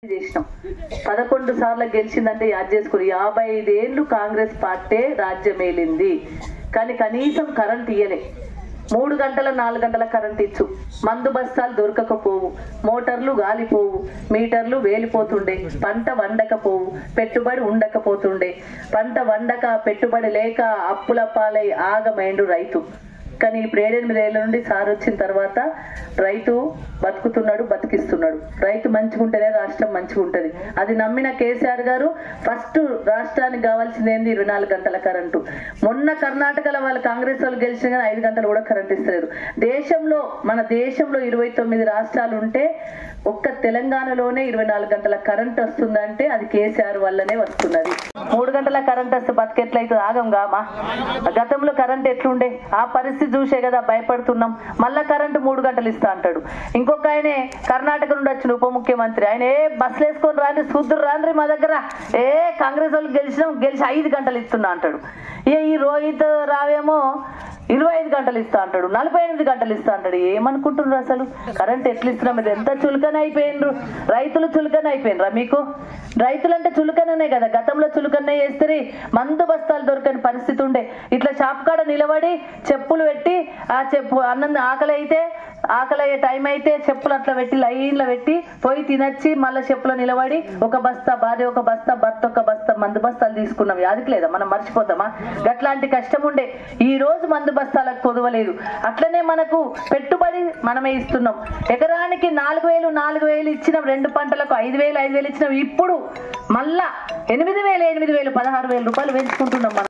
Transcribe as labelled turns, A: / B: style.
A: చేసినాం పదకొండు సార్లు గెలిచిందంటే యాద్ చేసుకుని యాభై ఐదేళ్లు కాంగ్రెస్ పార్టీ రాజ్యం ఏలింది కానీ కనీసం కరెంట్ ఇయ్యలే మూడు గంటల నాలుగు గంటల కరెంట్ ఇచ్చు మందు బస్తాలు దొరకకపోవు మోటార్లు గాలిపోవు మీటర్లు వేలిపోతుండే పంట వండకపోవు పెట్టుబడి ఉండకపోతుండే పంట వండక పెట్టుబడి లేక అప్పుల పాలై ఆగమైండు రైతు కానీ ఇప్పుడు ఏడెనిమిది ఏళ్ళ నుండి సార్ వచ్చిన తర్వాత రైతు బతుకుతున్నాడు బతికిస్తున్నాడు రైతు మంచిగా ఉంటేనే రాష్ట్రం మంచిగా ఉంటది అది నమ్మిన కేసీఆర్ గారు ఫస్ట్ రాష్ట్రానికి కావాల్సింది ఏంది ఇరవై నాలుగు గంటల కరెంటు మొన్న కర్ణాటకలో వాళ్ళు కాంగ్రెస్ వాళ్ళు గెలిచిన కానీ ఐదు గంటలు కూడా కరెంట్ ఇస్తలేరు దేశంలో మన దేశంలో ఇరవై తొమ్మిది రాష్ట్రాలు ఉంటే ఒక్క తెలంగాణలోనే ఇరవై నాలుగు గంటల కరెంట్ వస్తుందంటే అది కేసీఆర్ వల్లనే వస్తున్నది మూడు గంటల కరెంట్ వస్తే బతికెట్లయితే ఆగంగా మా గతంలో కరెంట్ ఎట్లుండే ఆ పరిస్థితి చూసే కదా భయపడుతున్నాం మళ్ళా కరెంటు మూడు గంటలు ఇస్తా అంటాడు ఇంకొక ఆయనే కర్ణాటక నుండి వచ్చిన ఉప ముఖ్యమంత్రి ఆయన ఏ బస్సులు వేసుకొని రాండి సూద్దురు రాండ్రి మా దగ్గర ఏ కాంగ్రెస్ వాళ్ళు గెలిచినాం గెలిచి ఐదు గంటలు ఇస్తున్నా అంటాడు ఏ ఈ రోహిత్ రావేమో ఇరవై ఐదు గంటలు ఇస్తా అంటాడు నలభై ఎనిమిది గంటలు ఇస్తా అంటాడు ఏమనుకుంటున్నారు అసలు కరెంట్ ఎట్లా ఇస్తున్నాం ఇది ఎంత చులకన అయిపోయినరు రైతులు చులకన అయిపోయినరా మీకు రైతులంటే చులకననే కదా గతంలో చులకన చేస్తే మందు బస్తాలు దొరకని పరిస్థితి ఉండే ఇట్లా షాప్ కాడ నిలబడి చెప్పులు పెట్టి ఆ చెప్పు అన్నం ఆకలి అయితే ఆకలి అయ్యే టైం అయితే చెప్పులు అట్లా పెట్టి లైన్లో పెట్టి పోయి తినచ్చి మళ్ళీ చెప్పులో నిలబడి ఒక బస్తా భార్య ఒక బస్తా భర్త ఒక బస్తా మందు బస్తాలు తీసుకున్నాం యాదికి లేదా మనం మర్చిపోతామా గట్లాంటి కష్టం ఉండే ఈ రోజు మందు బస్తాలకు కొదవలేదు అట్లనే మనకు పెట్టుబడి మనమే ఇస్తున్నాం ఎకరానికి నాలుగు వేలు నాలుగు వేలు ఇచ్చినాం రెండు పంటలకు ఐదు వేలు ఐదు వేలు ఇచ్చినాం ఇప్పుడు మళ్ళా ఎనిమిది వేలు ఎనిమిది వేలు పదహారు వేలు రూపాయలు పెంచుకుంటున్నాం మనం